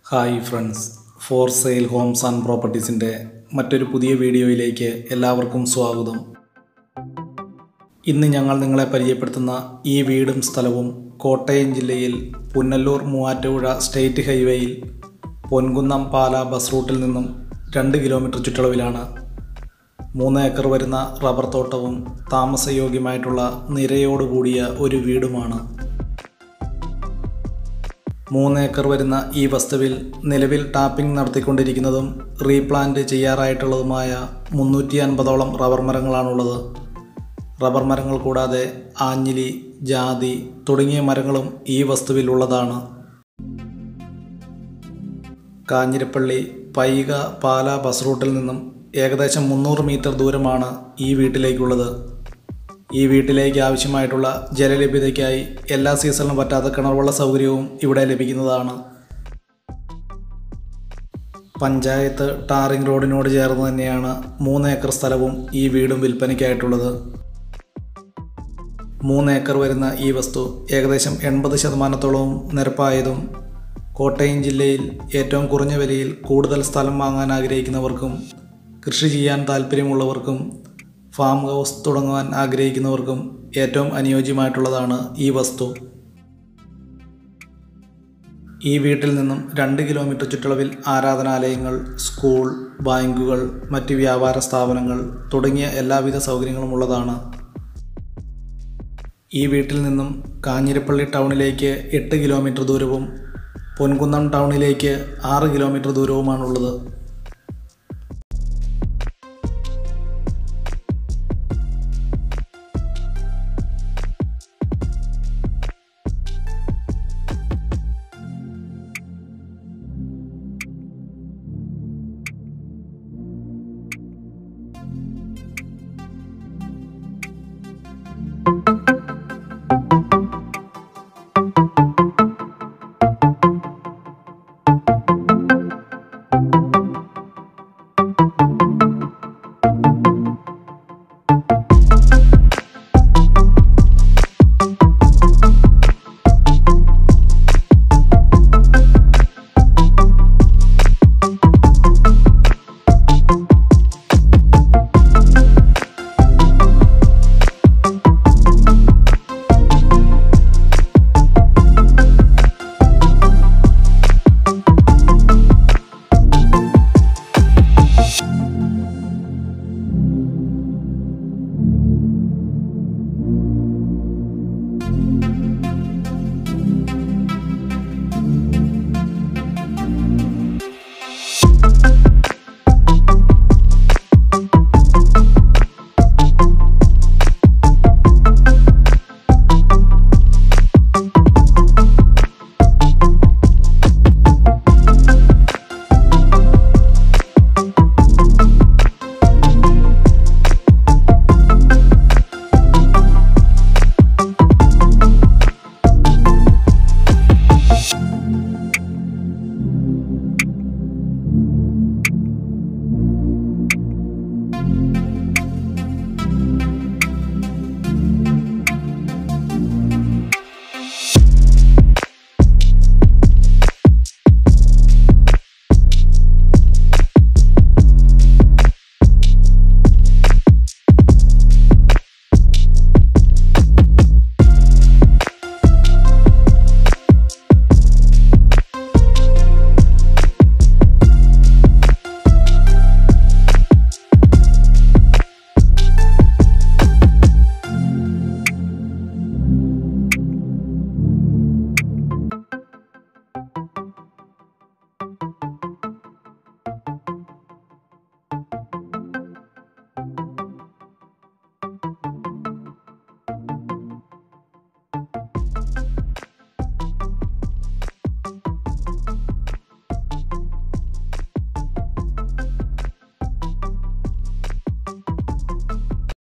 hi friends for sale homes and പ്രോപ്പർട്ടീസിൻ്റെ മറ്റൊരു പുതിയ വീഡിയോയിലേക്ക് എല്ലാവർക്കും സ്വാഗതം ഇന്ന് ഞങ്ങൾ നിങ്ങളെ പരിചയപ്പെടുത്തുന്ന ഈ വീടും സ്ഥലവും കോട്ടയം ജില്ലയിൽ പുന്നല്ലൂർ മൂവാറ്റുപുഴ സ്റ്റേറ്റ് ഹൈവേയിൽ പൊൻകുന്നം പാല ബസ് റൂട്ടിൽ നിന്നും രണ്ട് കിലോമീറ്റർ ചുറ്റളവിലാണ് മൂന്ന് ഏക്കർ വരുന്ന റബ്ബർ തോട്ടവും താമസയോഗ്യമായിട്ടുള്ള നിരയോടുകൂടിയ ഒരു വീടുമാണ് മൂന്ന് ഏക്കർ വരുന്ന ഈ വസ്തുവിൽ നിലവിൽ ടാപ്പിംഗ് നടത്തിക്കൊണ്ടിരിക്കുന്നതും റീപ്ലാന്റ് ചെയ്യാറായിട്ടുള്ളതുമായ മുന്നൂറ്റി അൻപതോളം റബ്ബർ മരങ്ങളാണുള്ളത് റബ്ബർ മരങ്ങൾ കൂടാതെ ആഞ്ഞിലി ജാതി തുടങ്ങിയ മരങ്ങളും ഈ വസ്തുവിൽ ഉള്ളതാണ് കാഞ്ഞിരപ്പള്ളി പൈക പാല ബസ് റൂട്ടിൽ നിന്നും ഏകദേശം മുന്നൂറ് മീറ്റർ ദൂരമാണ് ഈ വീട്ടിലേക്കുള്ളത് ഈ വീട്ടിലേക്ക് ആവശ്യമായിട്ടുള്ള ജലലഭ്യതയ്ക്കായി എല്ലാ സീസണിലും പറ്റാത്ത കിണർവെള്ള സൗകര്യവും ഇവിടെ ലഭിക്കുന്നതാണ് പഞ്ചായത്ത് ടാറിംഗ് റോഡിനോട് ചേർന്ന് തന്നെയാണ് മൂന്ന് ഏക്കർ സ്ഥലവും ഈ വീടും വിൽപ്പനയ്ക്കായിട്ടുള്ളത് മൂന്ന് ഏക്കർ വരുന്ന ഈ വസ്തു ഏകദേശം എൺപത് ശതമാനത്തോളവും നിരപ്പായതും കോട്ടയം ജില്ലയിൽ ഏറ്റവും കുറഞ്ഞ വിലയിൽ കൂടുതൽ സ്ഥലം വാങ്ങാൻ ആഗ്രഹിക്കുന്നവർക്കും കൃഷി ചെയ്യാൻ താല്പര്യമുള്ളവർക്കും ഫാം ഹൗസ് തുടങ്ങുവാൻ ആഗ്രഹിക്കുന്നവർക്കും ഏറ്റവും അനുയോജ്യമായിട്ടുള്ളതാണ് ഈ വസ്തു ഈ വീട്ടിൽ നിന്നും രണ്ട് കിലോമീറ്റർ ചുറ്റളവിൽ ആരാധനാലയങ്ങൾ സ്കൂൾ ബാങ്കുകൾ മറ്റ് വ്യാപാര സ്ഥാപനങ്ങൾ തുടങ്ങിയ എല്ലാവിധ സൗകര്യങ്ങളും ഉള്ളതാണ് ഈ വീട്ടിൽ നിന്നും കാഞ്ഞിരപ്പള്ളി ടൗണിലേക്ക് എട്ട് കിലോമീറ്റർ ദൂരവും പൊൻകുന്നം ടൗണിലേക്ക് ആറ് കിലോമീറ്റർ ദൂരവുമാണുള്ളത്